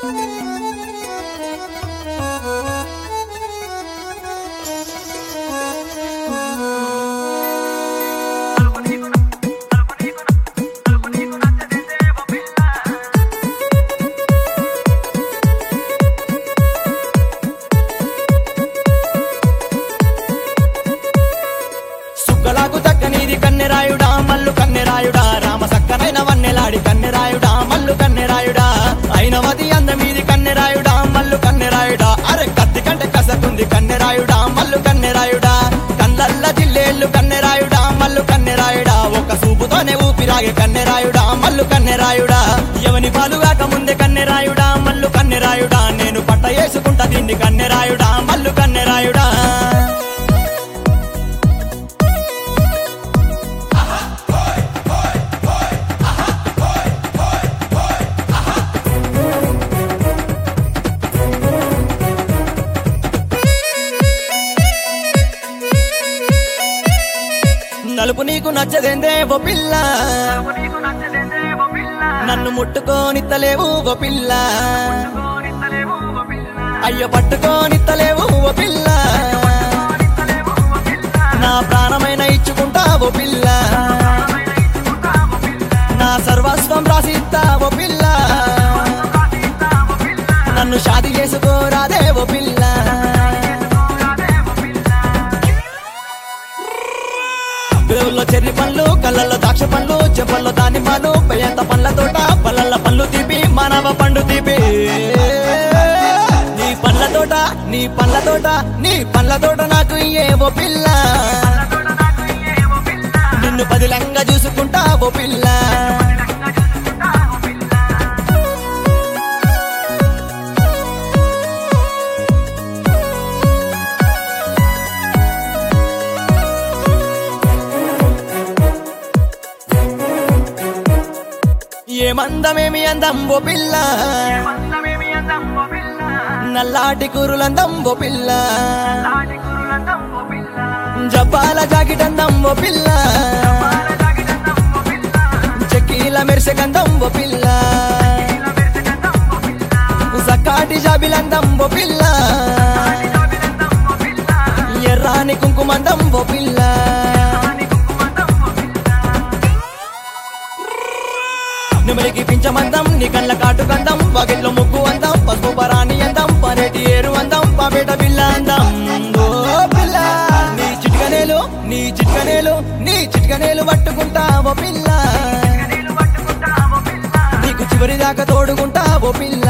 సుక్కలాకు దక్కనీది కన్నెరాయుడా మల్లు కన్నెరాయుడా రామ సక్కనైన వన్నెలాడి కన్నెరాయుడా మల్లు కన్నెరాయుడా అయినవది అందమీది కన్నెరాయుడా మల్లు కన్నెరాయుడా అరే కత్తి కంటే కసకుంది కన్నెరాయుడా మల్లు కన్నెరాయుడా కళ్ళల్ల జిల్లేళ్ళు కన్నెరాయుడా మల్లు కన్నెరాయుడా ఒక సూపుతోనే ఊపిరాగే కన్నెరాయుడా మల్లు కన్నెరాయుడా ఎవని పాలుగాక ముందే కన్నెరాయుడా మల్లు కన్నెరాయుడా నేను పట్ట వేసుకుంటా దీన్ని కన్నెరాయుడా మల్లు కన్నెరాయుడా నలుపు నీకు నచ్చదేందే ఓ పిల్ల నన్ను ముట్టుకోనిత్తలేవు ఓ పిల్ల అయ్యో పట్టుకోనిత్తలేవు ఓ పిల్ల నా ప్రాణమైన ఇచ్చుకుంటా ఓ పిల్ల నా సర్వస్వం రాసిస్తా ఓ పిల్ల నన్ను షాది చేసుకోరాదే ఓ పిల్ల గ్రేవుల్లో చెర్రి పండ్లు కళ్ళల్లో ద్రాక్ష పండ్లు చెంపల్లో దానిమ్మలు పెయ్యంత పండ్ల తోట పళ్ళల్లో పండ్లు తీపి మానవ పండు తీపి నీ పండ్ల తోట నీ పండ్ల తోట నీ పండ్ల తోట నాకు ఏవో పిల్ల నిన్ను పదిలంగా చూసుకుంటా ఓ పిల్ల ఏమందమేమి అందం ఓ పిల్ల నల్లాటి కూరులందం ఓ పిల్ల జపాల జాకెట్ అందం ఓ పిల్ల చెక్కీల మెరిసె గంధం ఓ పిల్ల సకాటి జాబిలందం ఓ పిల్ల ఎర్రాని కుంకుమందం ఓ పిల్ల నిమలికి పించమందం నీ కళ్ళ కాటు గంధం వాకిట్లో ముగ్గు అందం పసుపు పరాని అందం పనేటి ఏరు అందం పాపేట పిల్ల అందం ఓ పిల్ల నీ చిట్కనేలు నీ చిట్కనేలు నీ చిట్కనేలు పట్టుకుంటావో పిల్ల నీకు చివరి దాకా తోడుకుంటావో పిల్ల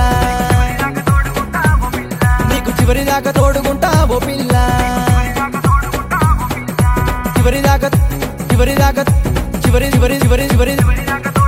నీకు చివరి దాకా తోడుకుంటావో పిల్ల చివరి దాకా చివరి దాకా చివరి చివరి చివరి చివరి